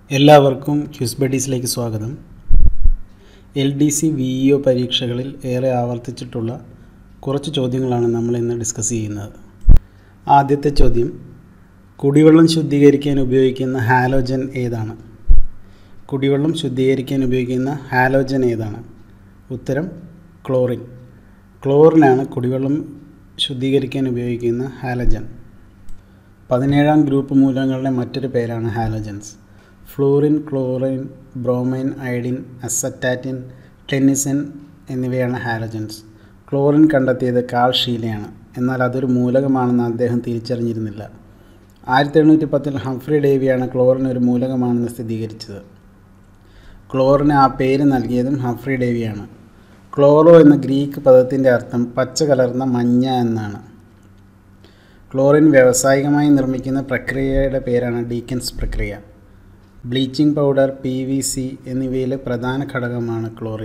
എല്ലാവർക്കും ക്യൂസ് ബഡീസിലേക്ക് സ്വാഗതം L D C V E O പരീക്ഷകളിൽ ഏറെ ആവർത്തിച്ചിട്ടുള്ള കുറച്ച് ചോദ്യങ്ങളാണ് നമ്മൾ ഇന്ന് ഡിസ്കസ് ചെയ്യുന്നത് ആദ്യത്തെ ചോദ്യം കുടിവെള്ളം ശുദ്ധീകരിക്കാൻ ഉപയോഗിക്കുന്ന ഹാലോജൻ ഏതാണ് കുടിവെള്ളം ശുദ്ധീകരിക്കാൻ ഉപയോഗിക്കുന്ന ഹാലോജൻ ഏതാണ് ഉത്തരം ക്ലോറിൻ ക്ലോറിനാണ് കുടിവെള്ളം ശുദ്ധീകരിക്കാൻ ഉപയോഗിക്കുന്ന ഹാലജൻ പതിനേഴാം ഗ്രൂപ്പ് മൂലകങ്ങളുടെ മറ്റൊരു പേരാണ് halogens fluorine chlorine bromine iodine astatine tennessine എന്നിവയാണ് ഹാലജൻസ് ക്ലോറിൻ കണ്ടെത്തിയത് കാൾ ഷീലയാണ് എന്നാൽ അതൊരു മൂലകമാണെന്ന് അദ്ദേഹം തിരിച്ചറിഞ്ഞിരുന്നില്ല ആയിരത്തി എണ്ണൂറ്റി പത്തിൽ ഹംഫ്രി ഡേവിയാണ് ക്ലോറിൻ ഒരു മൂലകമാണെന്ന് സ്ഥിരീകരിച്ചത് ക്ലോറിന് ആ പേര് നൽകിയതും ഹംഫ്രി ഡേവിയാണ് ക്ലോറോ എന്ന ഗ്രീക്ക് പദത്തിൻ്റെ അർത്ഥം പച്ച കലർന്ന മഞ്ഞ എന്നാണ് ക്ലോറിൻ വ്യാവസായികമായി നിർമ്മിക്കുന്ന പ്രക്രിയയുടെ പേരാണ് ഡീക്കൻസ് പ്രക്രിയ bleaching powder P V C എന്നിവയിലെ പ്രധാന ഘടകമാണ് ക്ലോറിൻ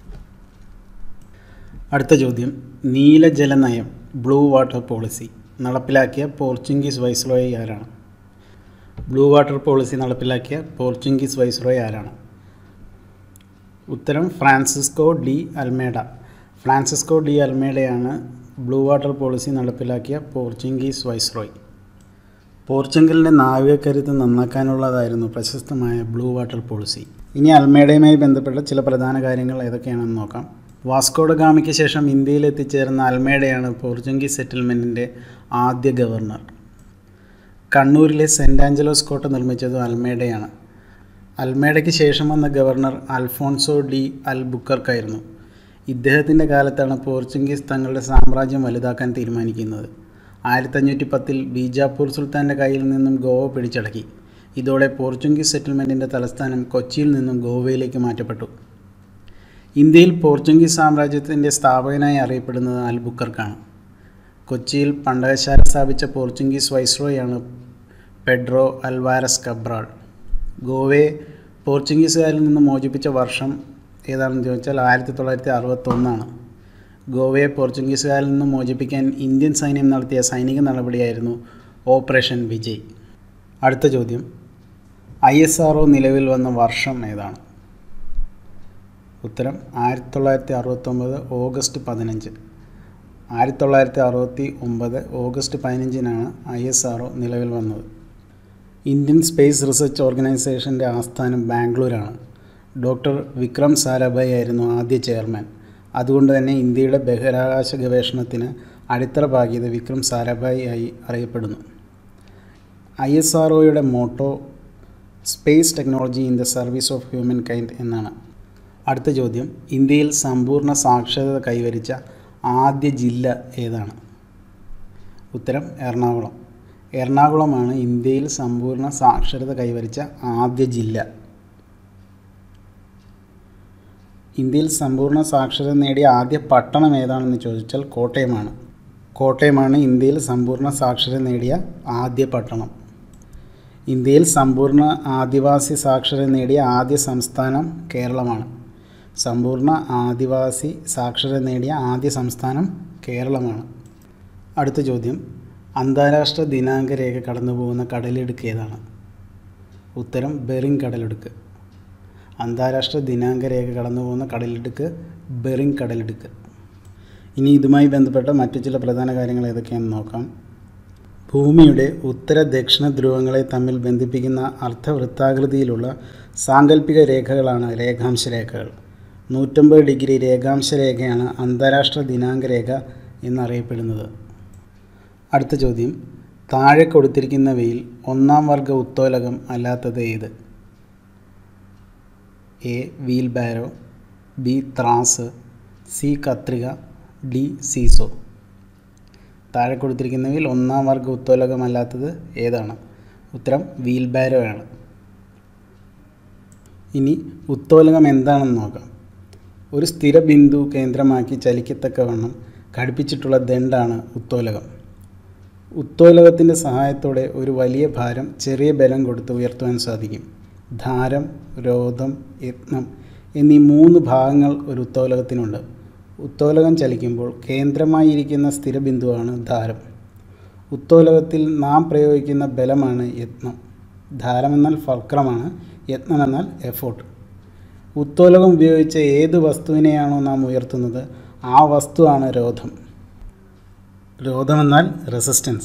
അടുത്ത ചോദ്യം നീലജല നയം ബ്ലൂ വാട്ടർ പോളിസി നടപ്പിലാക്കിയ പോർച്ചുഗീസ് വൈസ്രോയി ആരാണ് ബ്ലൂ വാട്ടർ പോളിസി നടപ്പിലാക്കിയ പോർച്ചുഗീസ് വൈസ്രോയി ആരാണ് ഉത്തരം Francisco de Almeida Francisco de അൽമേഡയാണ് ബ്ലൂ വാട്ടർ പോളിസി നടപ്പിലാക്കിയ പോർച്ചുഗീസ് വൈസ്രോയ് പോർച്ചുഗലിൻ്റെ നാവികക്കരുത്ത് നന്നാക്കാനുള്ളതായിരുന്നു പ്രശസ്തമായ ബ്ലൂ വാട്ടർ പോളിസി ഇനി അൽമേഡയുമായി ബന്ധപ്പെട്ട ചില പ്രധാന കാര്യങ്ങൾ ഏതൊക്കെയാണെന്ന് നോക്കാം വാസ്കോഡ ഗാമയ്ക്ക് ശേഷം ഇന്ത്യയിൽ എത്തിച്ചേർന്ന അൽമേഡയാണ് പോർച്ചുഗീസ് സെറ്റിൽമെൻറ്റിൻ്റെ ആദ്യ ഗവർണർ കണ്ണൂരിലെ സെൻറ് ആഞ്ചലോസ് കോട്ട നിർമ്മിച്ചതും അൽമേഡയാണ് അൽമേഡയ്ക്ക് ശേഷം വന്ന ഗവർണർ അൽഫോൺസോ ഡി അൽബുക്കർക്കായിരുന്നു ഇദ്ദേഹത്തിൻ്റെ കാലത്താണ് പോർച്ചുഗീസ് തങ്ങളുടെ സാമ്രാജ്യം വലുതാക്കാൻ തീരുമാനിക്കുന്നത് ആയിരത്തഞ്ഞൂറ്റി പത്തിൽ ബീജാപ്പൂർ സുൽത്താൻ്റെ കയ്യിൽ നിന്നും ഗോവ പിടിച്ചടക്കി ഇതോടെ പോർച്ചുഗീസ് സെറ്റിൽമെൻറ്റിൻ്റെ തലസ്ഥാനം കൊച്ചിയിൽ നിന്നും ഗോവയിലേക്ക് മാറ്റപ്പെട്ടു ഇന്ത്യയിൽ പോർച്ചുഗീസ് സാമ്രാജ്യത്തിൻ്റെ സ്ഥാപകനായി അറിയപ്പെടുന്നത് അൽബുക്കർക്കാണ് കൊച്ചിയിൽ പണ്ടകശാല സ്ഥാപിച്ച പോർച്ചുഗീസ് വൈസ്രോയാണ് പെഡ്രോ അൽവാരസ് കബ്രാൾ ഗോവയെ പോർച്ചുഗീസുകാരിൽ നിന്ന് മോചിപ്പിച്ച വർഷം ഏതാണെന്ന് ചോദിച്ചാൽ ആയിരത്തി തൊള്ളായിരത്തി അറുപത്തൊന്നാണ് ഗോവയെ പോർച്ചുഗീസുകാരിൽ നിന്ന് മോചിപ്പിക്കാൻ ഇന്ത്യൻ സൈന്യം നടത്തിയ സൈനിക നടപടിയായിരുന്നു ഓപ്പറേഷൻ വിജയ് അടുത്ത ചോദ്യം ഐ എസ് ആർ ഒ നിലവിൽ വന്ന വർഷം ഏതാണ് ഉത്തരം ആയിരത്തി തൊള്ളായിരത്തി അറുപത്തൊമ്പത് ഓഗസ്റ്റ് പതിനഞ്ച് ആയിരത്തി തൊള്ളായിരത്തി അറുപത്തി ഒമ്പത് ഓഗസ്റ്റ് പതിനഞ്ചിനാണ് ഐ എസ് ആർ ഒ നിലവിൽ വന്നത് ഇന്ത്യൻ സ്പേസ് റിസർച്ച് ഓർഗനൈസേഷൻ്റെ ആസ്ഥാനം ബാംഗ്ലൂരാണ് ഡോക്ടർ വിക്രം സാരാഭായ് ആയിരുന്നു ആദ്യ ചെയർമാൻ അതുകൊണ്ട് തന്നെ ഇന്ത്യയുടെ ബഹിരാകാശ ഗവേഷണത്തിന് അടിത്തറ പാകിയത് വിക്രം സാരാഭായ് ആയി അറിയപ്പെടുന്നു ഐ എസ് ആർ ഒയുടെ motto space technology in the service of humankind എന്നാണ് അടുത്ത ചോദ്യം ഇന്ത്യയിൽ സമ്പൂർണ്ണ സാക്ഷരത കൈവരിച്ച ആദ്യ ജില്ല ഏതാണ് ഉത്തരം എറണാകുളം എറണാകുളമാണ് ഇന്ത്യയിൽ സമ്പൂർണ്ണ സാക്ഷരത കൈവരിച്ച ആദ്യ ജില്ല ഇന്ത്യയിൽ സമ്പൂർണ്ണ സാക്ഷരത നേടിയ ആദ്യ പട്ടണം ഏതാണെന്ന് ചോദിച്ചാൽ കോട്ടയമാണ് കോട്ടയമാണ് ഇന്ത്യയിൽ സമ്പൂർണ്ണ സാക്ഷരത നേടിയ ആദ്യ പട്ടണം ഇന്ത്യയിൽ സമ്പൂർണ്ണ ആദിവാസി സാക്ഷരത നേടിയ ആദ്യ സംസ്ഥാനം കേരളമാണ് സമ്പൂർണ്ണ ആദിവാസി സാക്ഷരത നേടിയ ആദ്യ സംസ്ഥാനം കേരളമാണ് അടുത്ത ചോദ്യം അന്താരാഷ്ട്ര ദിനാങ്ക രേഖ കടന്നു പോകുന്ന കടലിടുക്ക് ഏതാണ് ഉത്തരം ബെറിങ് കടലിടുക്ക് അന്താരാഷ്ട്ര ദിനാങ്ക രേഖ കടന്നു പോകുന്ന കടലിടുക്ക് ബെറിങ് കടലിടുക്ക് ഇനി ഇതുമായി ബന്ധപ്പെട്ട മറ്റു ചില പ്രധാന കാര്യങ്ങൾ ഏതൊക്കെയാണെന്ന് നോക്കാം ഭൂമിയുടെ ഉത്തര ദക്ഷിണ ധ്രുവങ്ങളെ തമ്മിൽ ബന്ധിപ്പിക്കുന്ന അർദ്ധവൃത്താകൃതിയിലുള്ള സാങ്കല്പിക രേഖകളാണ് രേഖാംശ രേഖകൾ നൂറ്റമ്പത് ഡിഗ്രി രേഖാംശ രേഖയാണ് അന്താരാഷ്ട്ര ദിനാങ്ക രേഖ എന്നറിയപ്പെടുന്നത് അടുത്ത ചോദ്യം താഴെ കൊടുത്തിരിക്കുന്നവയിൽ ഒന്നാം വർഗ ഉത്തോലകം അല്ലാത്തത് ഏത് എ വീൽ ബാരോ ബി ത്രാസ് സി കത്രിക ഡി സീസോ താഴെ കൊടുത്തിരിക്കുന്നവയിൽ ഒന്നാം വർഗ ഉത്തോലകമല്ലാത്തത് ഏതാണ് ഉത്തരം വീൽ ബാരോ ആണ് ഇനി ഉത്തോലകം എന്താണെന്ന് നോക്കാം ഒരു സ്ഥിര ബിന്ദു കേന്ദ്രമാക്കി ചലിക്കത്തക്കവണ്ണം ഘടിപ്പിച്ചിട്ടുള്ള ദണ്ഡാണ് ഉത്തോലകം ഉത്തോലകത്തിൻ്റെ സഹായത്തോടെ ഒരു വലിയ ഭാരം ചെറിയ ബലം കൊടുത്ത് ഉയർത്തുവാൻ സാധിക്കും ധാരം രോധം യത്നം എന്നീ മൂന്ന് ഭാഗങ്ങൾ ഒരു ഉത്തോലകത്തിനുണ്ട് ഉത്തോലകം ചലിക്കുമ്പോൾ കേന്ദ്രമായിരിക്കുന്ന സ്ഥിരബിന്ദുവാണ് ധാരം ഉത്തോലകത്തിൽ നാം പ്രയോഗിക്കുന്ന ബലമാണ് യത്നം ധാരം എന്നാൽ ഫൽക്രമാണ് യത്നം എന്നാൽ എഫോർട്ട് ഉത്തോലകം ഉപയോഗിച്ച് ഏത് വസ്തുവിനെയാണോ നാം ഉയർത്തുന്നത് ആ വസ്തുവാണ് രോധം രോധം എന്നാൽ റെസിസ്റ്റൻസ്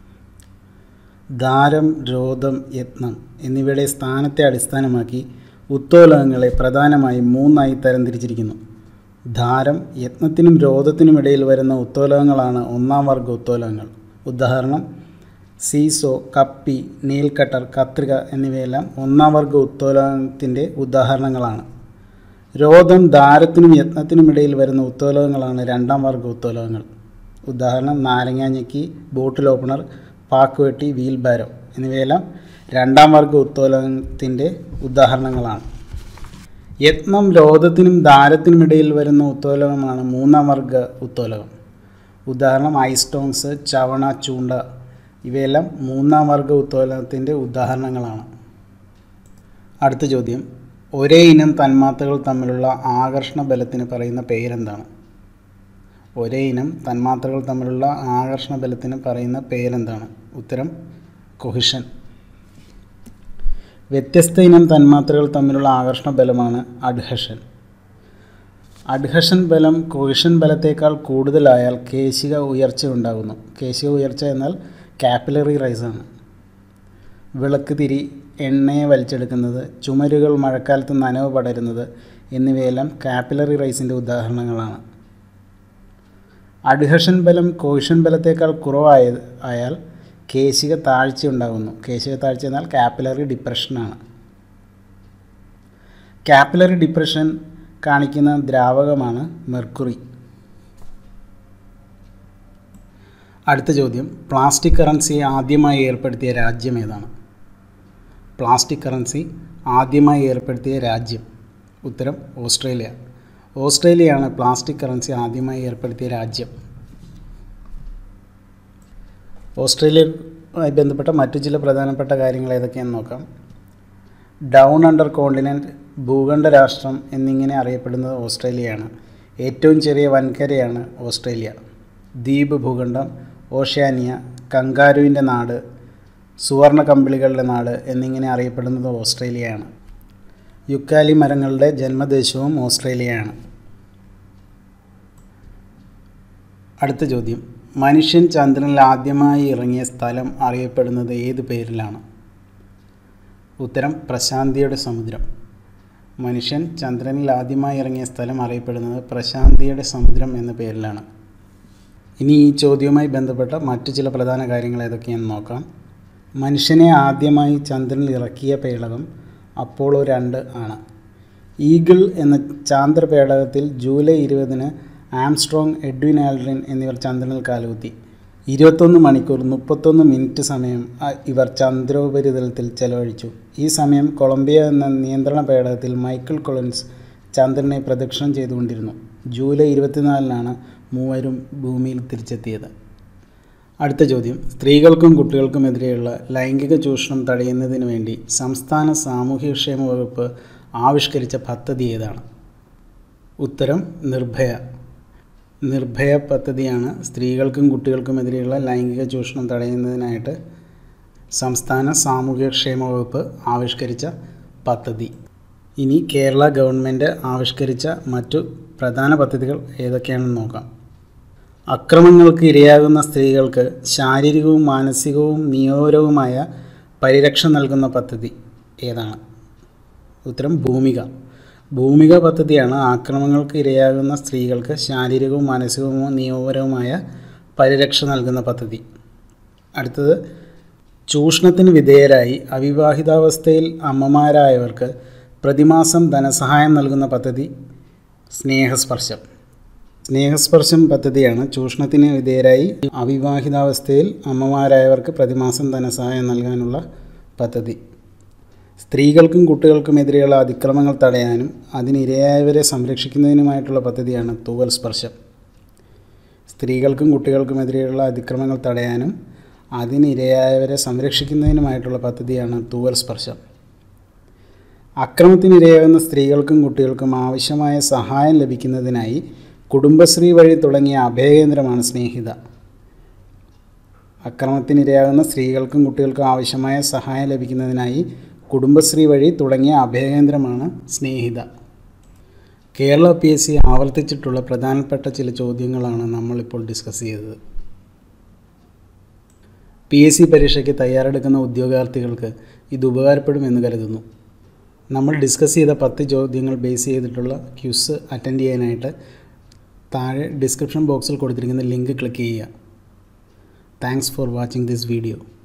ധാരം രോധം യത്നം എന്നിവയുടെ സ്ഥാനത്തെ അടിസ്ഥാനമാക്കി ഉത്തോലകങ്ങളെ പ്രധാനമായും മൂന്നായി തരംതിരിച്ചിരിക്കുന്നു ധാരം യത്നത്തിനും രോധത്തിനും ഇടയിൽ വരുന്ന ഉത്തോലകങ്ങളാണ് ഒന്നാം വർഗ ഉത്തോലകങ്ങൾ ഉദാഹരണം സീസോ കപ്പി നെയിൽ കട്ടർ കത്രിക എന്നിവയെല്ലാം ഒന്നാം വർഗ ഉത്തോലകത്തിൻ്റെ ഉദാഹരണങ്ങളാണ് രോധം ധാരത്തിനും യത്നത്തിനും ഇടയിൽ വരുന്ന ഉത്തോലകങ്ങളാണ് രണ്ടാം വർഗ ഉത്തോലകങ്ങൾ ഉദാഹരണം നാരങ്ങാഞ്ഞക്കി ബോട്ടിൽ ഓപ്പണർ പാക്കുവെട്ടി വീൽ ബാരോ എന്നിവയെല്ലാം രണ്ടാം വർഗ ഉത്തോലകത്തിൻ്റെ ഉദാഹരണങ്ങളാണ് യത്നം രോധത്തിനും ധാരത്തിനും ഇടയിൽ വരുന്ന ഉത്തോലകമാണ് മൂന്നാം വർഗ ഉത്തോലകം ഉദാഹരണം ഐസ്റ്റോൺസ് ചവണ ചൂണ്ട ഇവയെല്ലാം മൂന്നാം വർഗ ഉത്തോലകത്തിൻ്റെ ഉദാഹരണങ്ങളാണ് അടുത്ത ചോദ്യം ഒരേ ഇനം തന്മാത്രകൾ തമ്മിലുള്ള ആകർഷണ ബലത്തിന് പറയുന്ന പേരെന്താണ് ഒരേ ഇനം തന്മാത്രകൾ തമ്മിലുള്ള ആകർഷണ ബലത്തിന് പറയുന്ന പേരെന്താണ് ഉത്തരം കൊഹിഷൻ വ്യത്യസ്ത ഇനം തന്മാത്രകൾ തമ്മിലുള്ള ആകർഷണ ബലമാണ് അഡ്ഹഷൻ അഡ്ഹഷൻ ബലം കൊഹിഷൻ ബലത്തേക്കാൾ കൂടുതലായാൽ കേശിക ഉയർച്ച ഉണ്ടാകുന്നു കേശിക ഉയർച്ച എന്നാൽ കാപ്പിലറി റൈസാണ് വിളക്ക് തിരി എണ്ണയെ വലിച്ചെടുക്കുന്നത് ചുമരുകൾ മഴക്കാലത്ത് നനവ് പടരുന്നത് എന്നിവയെല്ലാം കാപ്പിലറി റൈസിൻ്റെ ഉദാഹരണങ്ങളാണ് അഡ്ഹഷൻ ബലം കോഷൻ ബലത്തേക്കാൾ കുറവായ ആയാൽ കേശിക താഴ്ച ഉണ്ടാകുന്നു കേശിക താഴ്ച എന്നാൽ കാപ്പിലറി ഡിപ്രഷനാണ് കാപ്പിലറി ഡിപ്രഷൻ കാണിക്കുന്ന ദ്രാവകമാണ് മെർക്കുറി അടുത്ത ചോദ്യം പ്ലാസ്റ്റിക് കറൻസി ആദ്യമായി ഏർപ്പെടുത്തിയ രാജ്യം ഏതാണ് പ്ലാസ്റ്റിക് കറൻസി ആദ്യമായി ഏർപ്പെടുത്തിയ രാജ്യം ഉത്തരം ഓസ്ട്രേലിയ ഓസ്ട്രേലിയയാണ് പ്ലാസ്റ്റിക് കറൻസി ആദ്യമായി ഏർപ്പെടുത്തിയ രാജ്യം ഓസ്ട്രേലിയയുമായി ബന്ധപ്പെട്ട മറ്റു ചില പ്രധാനപ്പെട്ട കാര്യങ്ങൾ ഏതൊക്കെയാണെന്ന് നോക്കാം ഡൗൺ അണ്ടർ കോണ്ടിനെൻറ്റ് ഭൂഖണ്ഡ രാഷ്ട്രം എന്നിങ്ങനെ അറിയപ്പെടുന്നത് ഓസ്ട്രേലിയയാണ് ഏറ്റവും ചെറിയ വൻകരയാണ് ഓസ്ട്രേലിയ ദ്വീപ് ഭൂഖണ്ഡം ഓഷ്യാനിയ കങ്കാരുവിൻ്റെ നാട് സുവർണ കമ്പിളികളുടെ നാട് എന്നിങ്ങനെ അറിയപ്പെടുന്നത് ഓസ്ട്രേലിയയാണ് യുക്കാലി മരങ്ങളുടെ ജന്മദേശവും ഓസ്ട്രേലിയയാണ് അടുത്ത ചോദ്യം മനുഷ്യൻ ചന്ദ്രനിൽ ആദ്യമായി ഇറങ്ങിയ സ്ഥലം അറിയപ്പെടുന്നത് ഏത് പേരിലാണ് ഉത്തരം പ്രശാന്തിയുടെ സമുദ്രം മനുഷ്യൻ ചന്ദ്രനിൽ ആദ്യമായി ഇറങ്ങിയ സ്ഥലം അറിയപ്പെടുന്നത് പ്രശാന്തിയുടെ സമുദ്രം എന്ന പേരിലാണ് ഇനി ഈ ചോദ്യവുമായി ബന്ധപ്പെട്ട മറ്റു ചില പ്രധാന കാര്യങ്ങൾ ഏതൊക്കെയാണെന്ന് നോക്കാം മനുഷ്യനെ ആദ്യമായി ചന്ദ്രനിൽ ഇറക്കിയ പേടകം അപ്പോളോ രണ്ട് ആണ് ഈഗിൾ എന്ന ചാന്ദ്ര പേടകത്തിൽ ജൂലൈ ഇരുപതിന് ആംസ്ട്രോങ് എഡ്വിൻ ആൽഡ്രിൻ എന്നിവർ ചന്ദ്രനിൽ കാലുകുത്തി ഇരുപത്തൊന്ന് മണിക്കൂർ മുപ്പത്തൊന്ന് മിനിറ്റ് സമയം ഇവർ ചന്ദ്രോപരിതലത്തിൽ ചെലവഴിച്ചു ഈ സമയം കൊളംബിയ എന്ന നിയന്ത്രണ പേടകത്തിൽ മൈക്കിൾ കൊളൻസ് ചന്ദ്രനെ പ്രദക്ഷിണം ചെയ്തുകൊണ്ടിരുന്നു ജൂലൈ ഇരുപത്തിനാലിനാണ് മൂവരും ഭൂമിയിൽ തിരിച്ചെത്തിയത് അടുത്ത ചോദ്യം സ്ത്രീകൾക്കും കുട്ടികൾക്കുമെതിരെയുള്ള ലൈംഗിക ചൂഷണം തടയുന്നതിന് വേണ്ടി സംസ്ഥാന സാമൂഹ്യക്ഷേമ വകുപ്പ് ആവിഷ്കരിച്ച പദ്ധതി ഏതാണ് ഉത്തരം നിർഭയ നിർഭയ പദ്ധതിയാണ് സ്ത്രീകൾക്കും കുട്ടികൾക്കുമെതിരെയുള്ള ലൈംഗിക ചൂഷണം തടയുന്നതിനായിട്ട് സംസ്ഥാന സാമൂഹ്യക്ഷേമ വകുപ്പ് ആവിഷ്കരിച്ച പദ്ധതി ഇനി കേരള ഗവൺമെൻറ് ആവിഷ്കരിച്ച മറ്റു പ്രധാന പദ്ധതികൾ ഏതൊക്കെയാണെന്ന് നോക്കാം അക്രമങ്ങൾക്ക് ഇരയാകുന്ന സ്ത്രീകൾക്ക് ശാരീരികവും മാനസികവും നിയോരവുമായ പരിരക്ഷ നൽകുന്ന പദ്ധതി ഏതാണ് ഉത്തരം ഭൂമിക ഭൂമിക പദ്ധതിയാണ് ആക്രമണങ്ങൾക്ക് ഇരയാകുന്ന സ്ത്രീകൾക്ക് ശാരീരികവും മാനസികവും നിയമപരവുമായ പരിരക്ഷ നൽകുന്ന പദ്ധതി അടുത്തത് ചൂഷണത്തിന് വിധേയരായി അവിവാഹിതാവസ്ഥയിൽ അമ്മമാരായവർക്ക് പ്രതിമാസം ധനസഹായം നൽകുന്ന പദ്ധതി സ്നേഹസ്പർശം സ്നേഹസ്പർശം പദ്ധതിയാണ് ചൂഷണത്തിന് വിധേയരായി അവിവാഹിതാവസ്ഥയിൽ അമ്മമാരായവർക്ക് പ്രതിമാസം ധനസഹായം നൽകാനുള്ള പദ്ധതി സ്ത്രീകൾക്കും കുട്ടികൾക്കുമെതിരെയുള്ള അതിക്രമങ്ങൾ തടയാനും അതിനിരയായവരെ സംരക്ഷിക്കുന്നതിനുമായിട്ടുള്ള പദ്ധതിയാണ് തൂവൽ സ്പർശം സ്ത്രീകൾക്കും കുട്ടികൾക്കുമെതിരെയുള്ള അതിക്രമങ്ങൾ തടയാനും അതിനിരയായവരെ സംരക്ഷിക്കുന്നതിനുമായിട്ടുള്ള പദ്ധതിയാണ് തൂവൽ സ്പർശം അക്രമത്തിനിരയാകുന്ന സ്ത്രീകൾക്കും കുട്ടികൾക്കും ആവശ്യമായ സഹായം ലഭിക്കുന്നതിനായി കുടുംബശ്രീ വഴി തുടങ്ങിയ അഭയകേന്ദ്രമാണ് സ്നേഹിത അക്രമത്തിനിരയാകുന്ന സ്ത്രീകൾക്കും കുട്ടികൾക്കും ആവശ്യമായ സഹായം ലഭിക്കുന്നതിനായി കുടുംബശ്രീ വഴി തുടങ്ങിയ അഭയകേന്ദ്രമാണ് Snehitha Kerala P S C ആവർത്തിച്ചിട്ടുള്ള പ്രധാനപ്പെട്ട ചില ചോദ്യങ്ങളാണ് നമ്മളിപ്പോൾ ഡിസ്കസ് ചെയ്തത് പി എസ് സി പരീക്ഷയ്ക്ക് തയ്യാറെടുക്കുന്ന ഉദ്യോഗാർത്ഥികൾക്ക് ഇത് ഉപകാരപ്പെടുമെന്ന് കരുതുന്നു നമ്മൾ ഡിസ്കസ് ചെയ്ത പത്ത് ചോദ്യങ്ങൾ ബേസ് ചെയ്തിട്ടുള്ള ക്യൂസ് അറ്റൻഡ് ചെയ്യാനായിട്ട് താഴെ ഡിസ്ക്രിപ്ഷൻ ബോക്സിൽ കൊടുത്തിരിക്കുന്ന ലിങ്ക് ക്ലിക്ക് ചെയ്യുക thanks for watching this video